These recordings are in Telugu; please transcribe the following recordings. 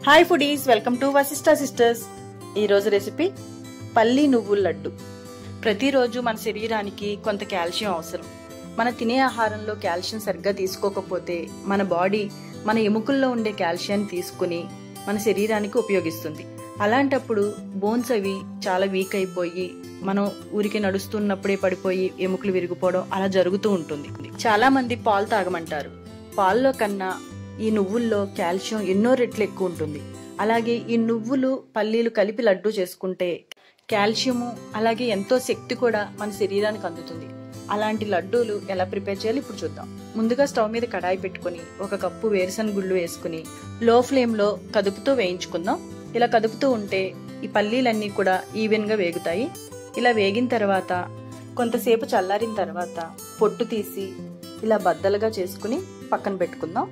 hi foodies welcome to Vasista sisters ఈరోజు రెసిపీ పల్లి నువ్వుల లడ్డు ప్రతిరోజు మన శరీరానికి కొంత కాల్షియం అవసరం మన తినే ఆహారంలో కాల్షియం సరిగ్గా తీసుకోకపోతే మన బాడీ మన ఎముకల్లో ఉండే కాల్షియాన్ని తీసుకుని మన శరీరానికి ఉపయోగిస్తుంది అలాంటప్పుడు బోన్స్ అవి చాలా వీక్ అయిపోయి మనం ఊరికి నడుస్తున్నప్పుడే పడిపోయి ఎముకలు విరిగిపోవడం అలా జరుగుతూ ఉంటుంది చాలా మంది పాలు తాగమంటారు పాల్లో కన్నా ఈ నువ్వుల్లో కాల్షియం ఎన్నో రెట్లు ఎక్కువ ఉంటుంది అలాగే ఈ నువ్వులు పల్లీలు కలిపి లడ్డు చేసుకుంటే కాల్షియము అలాగే ఎంతో శక్తి కూడా మన శరీరానికి అందుతుంది అలాంటి లడ్డూలు ఎలా ప్రిపేర్ చేయాలి ఇప్పుడు చూద్దాం ముందుగా స్టవ్ మీద కడాయి పెట్టుకుని ఒక కప్పు వేరుశనగ గుళ్ళు వేసుకుని లో ఫ్లేమ్ లో కదుపుతూ వేయించుకుందాం ఇలా కదుపుతూ ఉంటే ఈ పల్లీలన్నీ కూడా ఈవెన్ గా వేగుతాయి ఇలా వేగిన తర్వాత కొంతసేపు చల్లారిన తర్వాత పొట్టు తీసి ఇలా బద్దలుగా చేసుకుని పక్కన పెట్టుకుందాం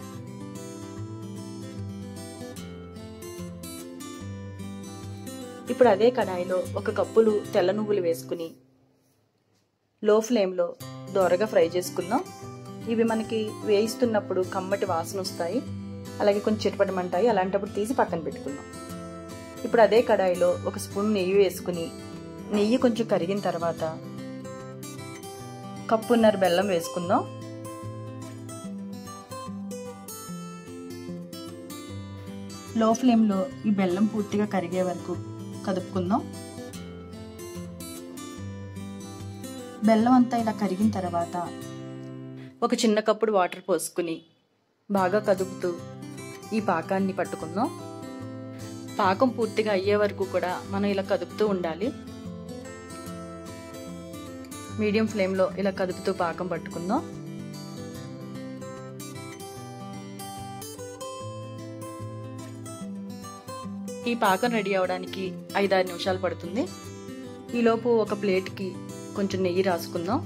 ఇప్పుడు అదే కడాయిలో ఒక కప్పులు తెల్ల నువ్వులు వేసుకుని లో ఫ్లేమ్లో దోరగా ఫ్రై చేసుకుందాం ఇవి మనకి వేయిస్తున్నప్పుడు కమ్మటి వాసన వస్తాయి అలాగే కొంచెం చిటపటమంటాయి అలాంటప్పుడు తీసి పక్కన పెట్టుకుందాం ఇప్పుడు అదే కడాయిలో ఒక స్పూన్ నెయ్యి వేసుకుని నెయ్యి కొంచెం కరిగిన తర్వాత కప్పున్నర బెల్లం వేసుకుందాం లో ఫ్లేమ్లో ఈ బెల్లం పూర్తిగా కరిగే వరకు కదుపుకుందాం బెల్లం అంతా ఇలా కరిగిన తర్వాత ఒక చిన్న కప్పుడు వాటర్ పోసుకుని బాగా కదుపుతూ ఈ పాకాన్ని పట్టుకుందాం పాకం పూర్తిగా అయ్యే వరకు కూడా మనం ఇలా కదుపుతూ ఉండాలి మీడియం ఫ్లేమ్లో ఇలా కదుపుతూ పాకం పట్టుకుందాం ఈ పాకం రెడీ అవడానికి ఐదారు నిమిషాలు పడుతుంది ఈలోపు ఒక ప్లేట్కి కొంచెం నెయ్యి రాసుకుందాం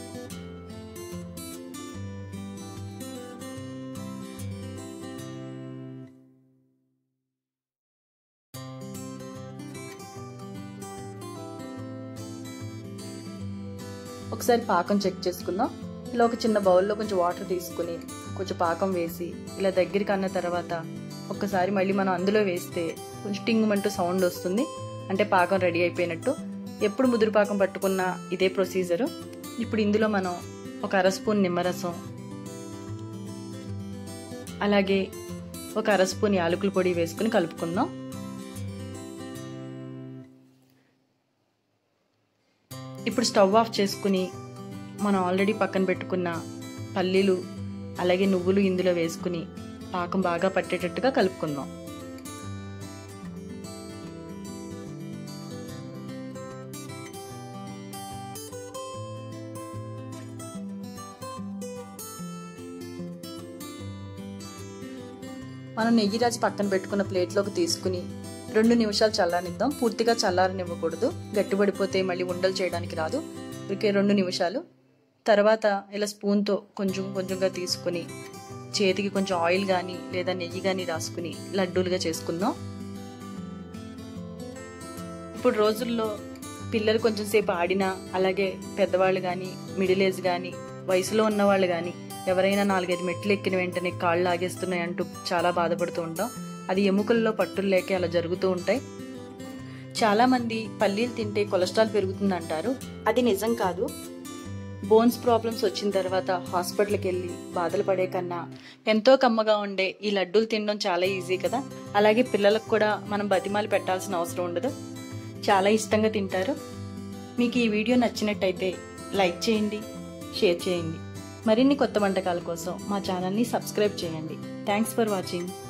ఒకసారి పాకం చెక్ చేసుకుందాం ఇలా ఒక చిన్న బౌల్లో కొంచెం వాటర్ తీసుకుని కొంచెం పాకం వేసి ఇలా దగ్గరికి అన్న తర్వాత ఒక్కసారి మళ్ళీ మనం అందులో వేస్తే కొంచెం టింగుమంటూ సౌండ్ వస్తుంది అంటే పాకం రెడీ అయిపోయినట్టు ఎప్పుడు ముదురు పాకం పట్టుకున్నా ఇదే ప్రొసీజరు ఇప్పుడు ఇందులో మనం ఒక అర స్పూన్ నిమ్మరసం అలాగే ఒక అర స్పూన్ యాలకుల పొడి వేసుకుని కలుపుకుందాం ఇప్పుడు స్టవ్ ఆఫ్ చేసుకుని మనం ఆల్రెడీ పక్కన పెట్టుకున్న పల్లీలు అలాగే నువ్వులు ఇందులో వేసుకుని పాకం బాగా పట్టేటట్టుగా కలుపుకుందాం మనం నెయ్యి రాసి పక్కన పెట్టుకున్న ప్లేట్లోకి తీసుకుని రెండు నిమిషాలు చల్లారనిద్దాం పూర్తిగా చల్లారనివ్వకూడదు గట్టిపడిపోతే మళ్ళీ ఉండలు చేయడానికి రాదు ఇకే రెండు నిమిషాలు తర్వాత ఇలా స్పూన్తో కొంచెం కొంచెంగా తీసుకుని చేతికి కొంచెం ఆయిల్ కానీ లేదా నెయ్యి కానీ రాసుకుని లడ్డూలుగా చేసుకుందాం ఇప్పుడు రోజుల్లో పిల్లలు కొంచెం సేపు ఆడినా అలాగే పెద్దవాళ్ళు కానీ మిడిల్ ఏజ్ కానీ వయసులో ఉన్నవాళ్ళు కానీ ఎవరైనా నాలుగైదు మెట్లు ఎక్కిన వెంటనే కాళ్ళు లాగేస్తున్నాయి అంటూ చాలా బాధపడుతూ ఉంటాం అది ఎముకల్లో పట్టులు లేక అలా జరుగుతూ ఉంటాయి చాలా మంది పల్లీలు తింటే కొలెస్ట్రాల్ పెరుగుతుంది అంటారు అది నిజం కాదు బోన్స్ ప్రాబ్లమ్స్ వచ్చిన తర్వాత హాస్పిటల్కి వెళ్ళి బాధలు పడే కన్నా ఎంతో కమ్మగా ఉండే ఈ లడ్డూలు తినడం చాలా ఈజీ కదా అలాగే పిల్లలకు కూడా మనం బతిమాలి పెట్టాల్సిన అవసరం ఉండదు చాలా ఇష్టంగా తింటారు మీకు ఈ వీడియో నచ్చినట్టయితే లైక్ చేయండి షేర్ చేయండి మరిన్ని కొత్త వంటకాల కోసం మా ఛానల్ని సబ్స్క్రైబ్ చేయండి థ్యాంక్స్ ఫర్ వాచింగ్